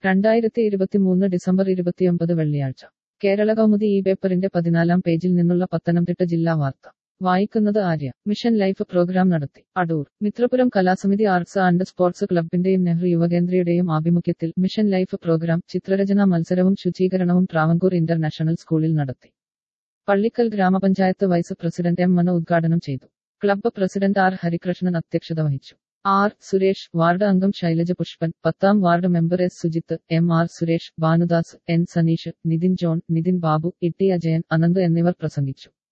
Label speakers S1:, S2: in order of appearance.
S1: രണ്ടായിരത്തി ഇരുപത്തിമൂന്ന് ഡിസംബർ ഇരുപത്തിയൊമ്പത് വെള്ളിയാഴ്ച കേരള കൗമുദി ഈ പേപ്പറിന്റെ പതിനാലാം പേജിൽ നിന്നുള്ള പത്തനംതിട്ട ജില്ലാ വാർത്ത വായിക്കുന്നത് ആര്യ മിഷൻ ലൈഫ് പ്രോഗ്രാം നടത്തി Adoor Mithrapuram Kalasamithi arts and sports ക്ലബിന്റെയും നെഹ്റു യുവകേന്ദ്രയുടെയും ആഭിമുഖ്യത്തിൽ മിഷൻ ലൈഫ് പ്രോഗ്രാം ചിത്രരചനാ മത്സരവും ശുചീകരണവും ട്രാവൻകൂർ ഇന്റർനാഷണൽ സ്കൂളിൽ നടത്തി പള്ളിക്കൽ ഗ്രാമപഞ്ചായത്ത് വൈസ് പ്രസിഡന്റ് എം മനു ഉദ്ഘാടനം ചെയ്തു ക്ലബ്ബ് പ്രസിഡന്റ് ആർ ഹരികൃഷ്ണൻ അധ്യക്ഷത വഹിച്ചു ആർ സുരേഷ് വാർഡ് അംഗം ശൈലജ പുഷ്പൻ പത്താം ward member S Sujith M R Suresh Bhanudas N Saneesh Nithin John Nithin Babu Itty Ajayan Ananth എന്നിവർ പ്രസംഗിച്ചു